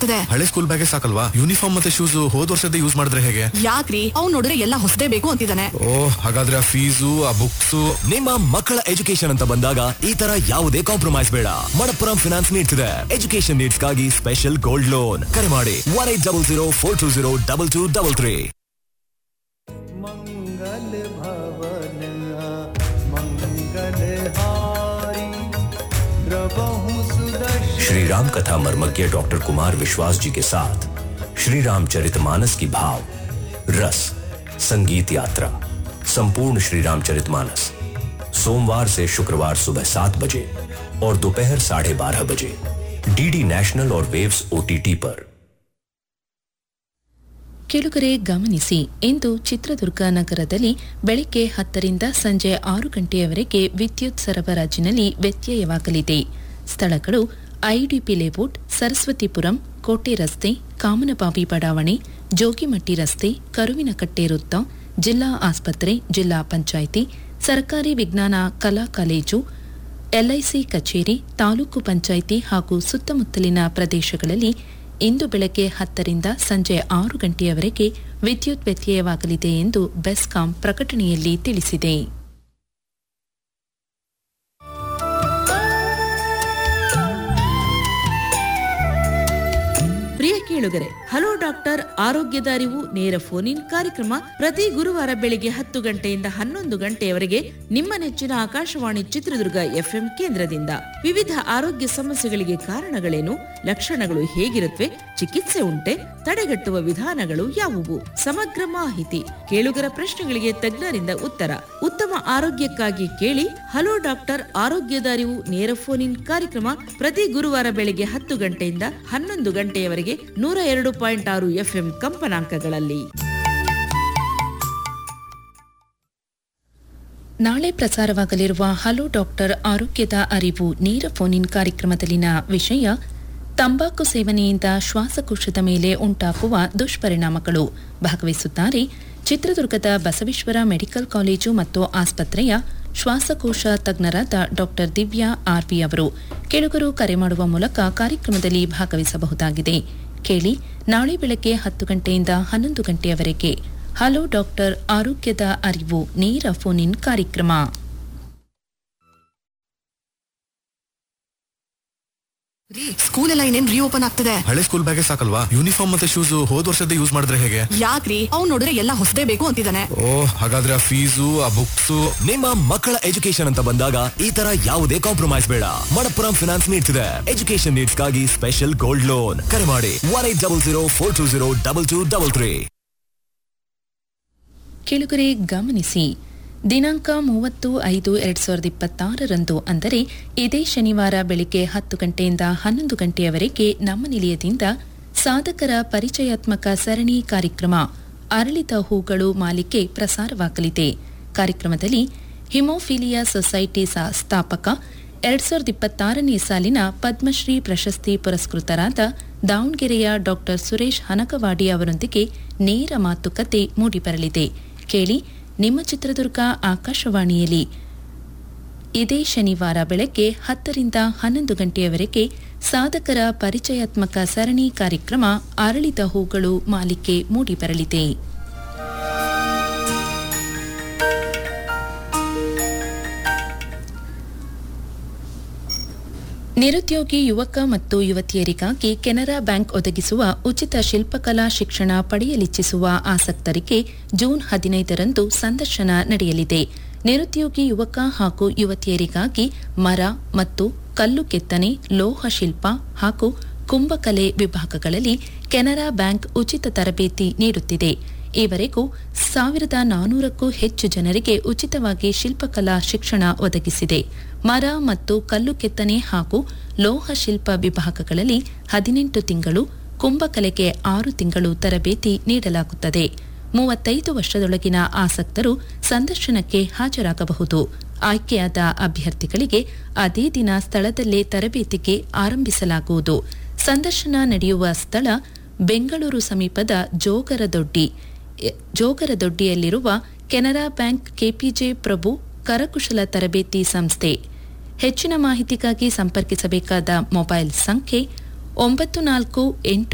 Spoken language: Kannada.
ಆಗ್ತದೆ ಹಳೆ ಸ್ಕೂಲ್ ಬ್ಯಾಗೇ ಸಾಕಲ್ವಾ ಯೂನಿಫಾರ್ಮ್ ಮತ್ತೆ ಶೂಸ್ ಹೋದ್ ವರ್ಷದ ಯೂಸ್ ಮಾಡಿದ್ರೆ ಹೇಗೆ ಯಾಕ್ರಿ ಅವ್ನ್ ನೋಡಿದ್ರೆ ಎಲ್ಲ ಹೊಸದೇ ಬೇಕು ಅಂತಿದ್ದಾನೆ ಓ ಹಾಗಾದ್ರೆ ಆ ಫೀಸು ಆ ಬುಕ್ಸ್ ನಿಮ್ಮ ಮಕ್ಕಳ ಎಜುಕೇಶನ್ ಅಂತ ಬಂದಾಗ ಈ ತರ ಯಾವುದೇ ಕಾಂಪ್ರಮೈಸ್ ಬೇಡ ಮಣಪ್ಪುರಂ ಫಿನಾನ್ಸ್ ನೀಡ್ತಿದೆ ಎಜುಕೇಶನ್ ನೀಡ್ಸ್ ಗಾಗಿ ಸ್ಪೆಷಲ್ ಗೋಲ್ಡ್ ಲೋನ್ ಕರೆ ಮಾಡಿ one eight double zero four two zero double two double three मंगल भवन मंगल हारी द्रवहु सुदर्शन श्री राम कथा मर्मज्ञ डॉक्टर कुमार विश्वास जी के साथ श्री राम चरितमानस की भाव रस संगीत यात्रा संपूर्ण श्री राम चरितमानस सोमवार से शुक्रवार सुबह सात बजे और दोपहर साढ़े बारह बजे डीडी नेशनल और वेव्स ओटीटी पर ಕೆಳುಗರೆ ಗಮನಿಸಿ ಇಂದು ಚಿತ್ರದುರ್ಗ ನಗರದಲ್ಲಿ ಬೆಳಗ್ಗೆ ಹತ್ತರಿಂದ ಸಂಜೆ ಆರು ಗಂಟೆಯವರೆಗೆ ವಿದ್ಯುತ್ ಸರಬರಾಜಿನಲ್ಲಿ ವ್ಯತ್ಯಯವಾಗಲಿದೆ ಸ್ಥಳಗಳು ಐಡಿಪಿ ಲೇಔಟ್ ಸರಸ್ವತಿಪುರಂ ಕೋಟೆ ರಸ್ತೆ ಕಾಮನಬಾವಿ ಬಡಾವಣೆ ಜೋಗಿಮಟ್ಟಿ ರಸ್ತೆ ಕರುವಿನಕಟ್ಟೆ ವೃತ್ತ ಜಿಲ್ಲಾ ಆಸ್ಪತ್ರೆ ಜಿಲ್ಲಾ ಪಂಚಾಯಿತಿ ಸರ್ಕಾರಿ ವಿಜ್ಞಾನ ಕಲಾ ಕಾಲೇಜು ಎಲ್ಐಸಿ ಕಚೇರಿ ತಾಲೂಕು ಪಂಚಾಯಿತಿ ಹಾಗೂ ಸುತ್ತಮುತ್ತಲಿನ ಪ್ರದೇಶಗಳಲ್ಲಿ ಇಂದು ಬೆಳಗ್ಗೆ ಹತ್ತರಿಂದ ಸಂಜೆ ಆರು ಗಂಟೆಯವರೆಗೆ ವಿದ್ಯುತ್ ವ್ಯತ್ಯಯವಾಗಲಿದೆ ಎಂದು ಬೆಸ್ಕಾಂ ಪ್ರಕಟಣೆಯಲ್ಲಿ ತಿಳಿಸಿದೆ ಪ್ರಿಯ ಕೇಳುಗರೆ ಹಲೋ ಡಾಕ್ಟರ್ ಆರೋಗ್ಯದ ಅರಿವು ನೇರ ಫೋನ್ ಇನ್ ಕಾರ್ಯಕ್ರಮ ಪ್ರತಿ ಗುರುವಾರ ಬೆಳಿಗ್ಗೆ ಹತ್ತು ಗಂಟೆಯಿಂದ ಹನ್ನೊಂದು ಗಂಟೆಯವರೆಗೆ ನಿಮ್ಮ ನೆಚ್ಚಿನ ಆಕಾಶವಾಣಿ ಚಿತ್ರದುರ್ಗ ಎಫ್ಎಂ ಕೇಂದ್ರದಿಂದ ವಿವಿಧ ಆರೋಗ್ಯ ಸಮಸ್ಯೆಗಳಿಗೆ ಕಾರಣಗಳೇನು ಲಕ್ಷಣಗಳು ಹೇಗಿರುತ್ತವೆ ಚಿಕಿತ್ಸೆ ಉಂಟೆ ತಡೆಗಟ್ಟುವ ವಿಧಾನಗಳು ಯಾವುವು ಸಮಗ್ರ ಮಾಹಿತಿ ಕೇಳುಗರ ಪ್ರಶ್ನೆಗಳಿಗೆ ತಜ್ಞರಿಂದ ಉತ್ತರ ಉತ್ತಮ ಆರೋಗ್ಯಕ್ಕಾಗಿ ಕೇಳಿ ಹಲೋ ಡಾಕ್ಟರ್ ಆರೋಗ್ಯದ ಅರಿವು ನೇರ ಫೋನ್ ಇನ್ ಕಾರ್ಯಕ್ರಮ ಪ್ರತಿ ಗುರುವಾರ ಬೆಳಿಗ್ಗೆ ಹತ್ತು ಗಂಟೆಯಿಂದ ಹನ್ನೊಂದು ಗಂಟೆಯವರೆಗೆ ನೂರ ಎರಡು ಪಾಯಿಂಟ್ ಆರು ಎಫ್ಎಂ ಕಂಪನಾಂಕಗಳಲ್ಲಿ ನಾಳೆ ಪ್ರಸಾರವಾಗಲಿರುವ ಹಲೋ ಡಾಕ್ಟರ್ ಆರೋಗ್ಯದ ಅರಿವು ನೇರ ಫೋನ್ ಇನ್ ಕಾರ್ಯಕ್ರಮದಲ್ಲಿನ ವಿಷಯ ತಂಬಾಕು ಸೇವನೆಯಿಂದ ಶ್ವಾಸಕೋಶದ ಮೇಲೆ ಉಂಟಾಗುವ ದುಷ್ಪರಿಣಾಮಗಳು ಭಾಗವಹಿಸುತ್ತಾರೆ ಚಿತ್ರದುರ್ಗದ ಬಸವೇಶ್ವರ ಮೆಡಿಕಲ್ ಕಾಲೇಜು ಮತ್ತು ಆಸ್ಪತ್ರೆಯ ಶ್ವಾಸಕೋಶ ತಜ್ಞರಾದ ಡಾಕ್ಟರ್ ದಿವ್ಯಾ ಆರ್ವಿ ಅವರು ಕೆಳಗರು ಕರೆ ಮಾಡುವ ಮೂಲಕ ಕಾರ್ಯಕ್ರಮದಲ್ಲಿ ಭಾಗವಹಿಸಬಹುದಾಗಿದೆ ಕೇಳಿ ನಾಳೆ ಬೆಳಗ್ಗೆ ಹತ್ತು ಗಂಟೆಯಿಂದ ಹನ್ನೊಂದು ಗಂಟೆಯವರೆಗೆ ಹಲೋ ಡಾಕ್ಟರ್ ಆರೋಗ್ಯದ ಅರಿವು ನೇರ ಫೋನ್ ಇನ್ ಕಾರ್ಯಕ್ರಮ ರೀ ಸ್ಕೂಲ್ ಎಲ್ಲ ಇನ್ನೇನ್ ರೀಓಪನ್ ಆಗ್ತದೆ ಹಳೆ ಸ್ಕೂಲ್ ಬ್ಯಾಗೇ ಸಾಕಲ್ವಾ ಯೂನಿಫಾರ್ಮ್ ಮತ್ತೆ ಶೂಸ್ ಹೋದ್ ವರ್ಷದ ಯೂಸ್ ಮಾಡಿದ್ರೆ ಹೇಗೆ ಯಾಕ್ರಿ ಅವ್ನ್ ನೋಡಿದ್ರೆ ಎಲ್ಲ ಹೊಸದೇ ಬೇಕು ಅಂತಿದ್ದಾನೆ ಓ ಹಾಗಾದ್ರೆ ಆ ಫೀಸು ಆ ಬುಕ್ಸ್ ನಿಮ್ಮ ಮಕ್ಕಳ ಎಜುಕೇಶನ್ ಅಂತ ಬಂದಾಗ ಈ ತರ ಯಾವುದೇ ಕಾಂಪ್ರಮೈಸ್ ಬೇಡ ಮಣಪ್ಪುರಂ ಫಿನಾನ್ಸ್ ನೀಡ್ತಿದೆ ಎಜುಕೇಶನ್ ನೀಡ್ಸ್ ಗಾಗಿ ಸ್ಪೆಷಲ್ ಗೋಲ್ಡ್ ಲೋನ್ ಕರೆ ಮಾಡಿ one eight double zero four two zero double two double three ಕೆಳಗರೆ ಗಮನಿಸಿ ದಿನಾಂಕ ಮೂವತ್ತು ಐದು ಎರಡ್ ಸಾವಿರದ ಇಪ್ಪತ್ತಾರರಂದು ಅಂದರೆ ಇದೇ ಶನಿವಾರ ಬೆಳಿಗ್ಗೆ ಹತ್ತು ಗಂಟೆಯಿಂದ ಹನ್ನೊಂದು ಗಂಟೆಯವರೆಗೆ ನಮ್ಮ ನಿಲಯದಿಂದ ಸಾಧಕರ ಪರಿಚಯಾತ್ಮಕ ಸರಣಿ ಕಾರ್ಯಕ್ರಮ ಅರಳಿದ ಹೂಗಳು ಮಾಲಿಕೆ ಪ್ರಸಾರವಾಗಲಿದೆ ಕಾರ್ಯಕ್ರಮದಲ್ಲಿ ಹಿಮೋಫಿಲಿಯಾ ಸೊಸೈಟಿ ಸ- ಸ್ಥಾಪಕ ಎರಡ್ ಸಾವಿರದ ಇಪ್ಪತ್ತಾರನೇ ಸಾಲಿನ ಪದ್ಮಶ್ರೀ ಪ್ರಶಸ್ತಿ ಪುರಸ್ಕೃತರಾದ ದಾವಣಗೆರೆಯ ಡಾಕ್ಟರ್ ಸುರೇಶ್ ಹನಕವಾಡಿ ಅವರೊಂದಿಗೆ ನೇರ ಮಾತುಕತೆ ಮೂಡಿಬರಲಿದೆ ಕೇಳಿ ನಿಮ್ಮ ಚಿತ್ರದುರ್ಗ ಆಕಾಶವಾಣಿಯಲ್ಲಿ ಇದೇ ಶನಿವಾರ ಬೆಳಗ್ಗೆ ಹತ್ತರಿಂದ ಹನ್ನೊಂದು ಗಂಟೆಯವರೆಗೆ ಸಾಧಕರ ಪರಿಚಯಾತ್ಮಕ ಸರಣಿ ಕಾರ್ಯಕ್ರಮ ಅರಳಿದ ಹೂಗಳು ಮಾಲಿಕೆ ಮೂಡಿಬರಲಿದೆ ನಿರುದ್ಯೋಗಿ ಯುವಕ ಮತ್ತು ಯುವತಿಯರಿಗಾಗಿ ಕೆನರಾ ಬ್ಯಾಂಕ್ ಒದಗಿಸುವ ಉಚಿತ ಶಿಲ್ಪಕಲಾ ಶಿಕ್ಷಣ ಪಡೆಯಲಿಚ್ಛಿಸುವ ಆಸಕ್ತರಿಗೆ ಜೂನ್ ಹದಿನೈದರಂದು ಸಂದರ್ಶನ ನಡೆಯಲಿದೆ ನಿರುದ್ಯೋಗಿ ಯುವಕ ಹಾಗೂ ಯುವತಿಯರಿಗಾಗಿ ಮರ ಮತ್ತು ಕಲ್ಲು ಕೆತ್ತನೆ ಲೋಹ ಶಿಲ್ಪ ಹಾಗೂ ಕುಂಭಕಲೆ ವಿಭಾಗಗಳಲ್ಲಿ ಕೆನರಾ ಬ್ಯಾಂಕ್ ಉಚಿತ ತರಬೇತಿ ನೀಡುತ್ತಿದೆ ಈವರೆಗೂ ಸಾವಿರದ ನಾನೂರಕ್ಕೂ ಹೆಚ್ಚು ಜನರಿಗೆ ಉಚಿತವಾಗಿ ಶಿಲ್ಪಕಲಾ ಶಿಕ್ಷಣ ಒದಗಿಸಿದೆ ಮರ ಮತ್ತು ಕಲ್ಲು ಕೆತ್ತನೆ ಹಾಗೂ ಲೋಹ ಶಿಲ್ಪ ವಿಭಾಗಗಳಲ್ಲಿ ಹದಿನೆಂಟು ತಿಂಗಳು ಕುಂಭಕಲೆಗೆ ಆರು ತಿಂಗಳು ತರಬೇತಿ ನೀಡಲಾಗುತ್ತದೆ ಮೂವತ್ತೈದು ವರ್ಷದೊಳಗಿನ ಆಸಕ್ತರು ಸಂದರ್ಶನಕ್ಕೆ ಹಾಜರಾಗಬಹುದು ಆಯ್ಕೆಯಾದ ಅಭ್ಯರ್ಥಿಗಳಿಗೆ ಅದೇ ದಿನ ಸ್ಥಳದಲ್ಲೇ ತರಬೇತಿಗೆ ಆರಂಭಿಸಲಾಗುವುದು ಸಂದರ್ಶನ ನಡೆಯುವ ಸ್ಥಳ ಬೆಂಗಳೂರು ಸಮೀಪದ ಜೋಗರದೊಡ್ಡಿ ಎ- ಜೋಗರದೊಡ್ಡಿಯಲ್ಲಿರುವ ಕೆನರಾ ಬ್ಯಾಂಕ್ ಕೆಪಿಜೆ ಪ್ರಭು ಕರಕುಶಲ ತರಬೇತಿ ಸಂಸ್ಥೆ ಹೆಚ್ಚಿನ ಮಾಹಿತಿಗಾಗಿ ಸಂಪರ್ಕಿಸಬೇಕಾದ ಮೊಬೈಲ್ ಸಂಖ್ಯೆ ಒಂಬತ್ತು ನಾಲ್ಕು ಎಂಟು